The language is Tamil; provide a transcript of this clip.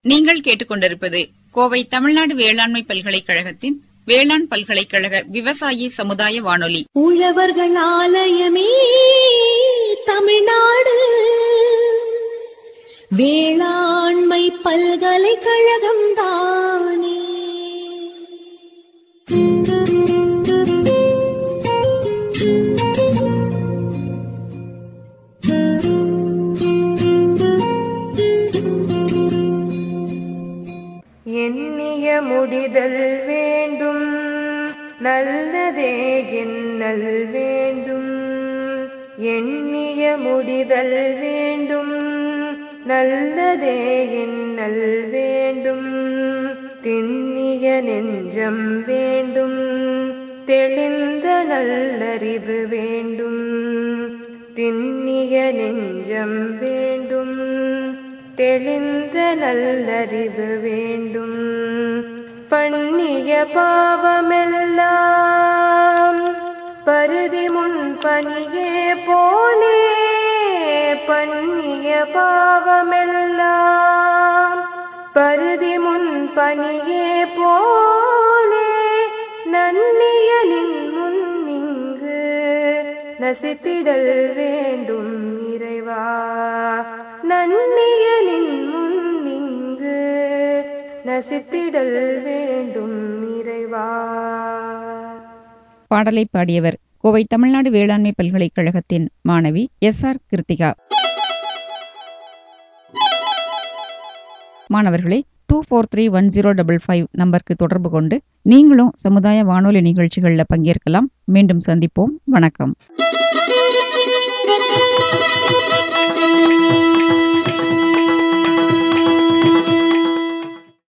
நீங்கள் கேட்டுக்கொண்டிருப்பது கோவை தமிழ்நாடு வேளாண்மை பல்கலைக்கழகத்தின் வேளாண் பல்கலைக்கழக விவசாயி சமுதாய வானொலி உழவர்கள் ஆலயமே தமிழ்நாடு வேளாண்மை பல்கலைக்கழகம் தானே எண்ணிய முடிதல் வேண்டும் நல்லதே என்னல் வேண்டும் எண்ணிய முடிதல் வேண்டும் நல்லதே என்னல் வேண்டும் திண்ணிய நெஞ்சம் வேண்டும் தெளிந்த நல்லறிவு வேண்டும் திண்ணிய நெஞ்சம் வேண்டும் தெளிந்த நல்லறிவு வேண்டும் பண்ணிய பாவமெல்லாம் பருதி முன் பணியே போலே பண்ணிய பாவமெல்லாம் பருதி முன் பணியே போலே நன்னிய நின் முன் இங்கு நசித்திடல் வேண்டும் இறைவா நன்னிய நின் முன் இங்கு நசித்திடல் வேண்டும் இறைவா பாடலை பாடியவர் கோவை தமிழ்நாடு வேளாண்மை பல்கலைக்கழகத்தின் மாணவி எஸ் ஆர் கிருத்திகா மாணவர்களே two four three one zero double five நம்பருக்கு தொடர்பு கொண்டு நீங்களும் சமுதாய வானொலி நிகழ்ச்சிகளில் பங்கேற்கலாம் மீண்டும் சந்திப்போம் வணக்கம்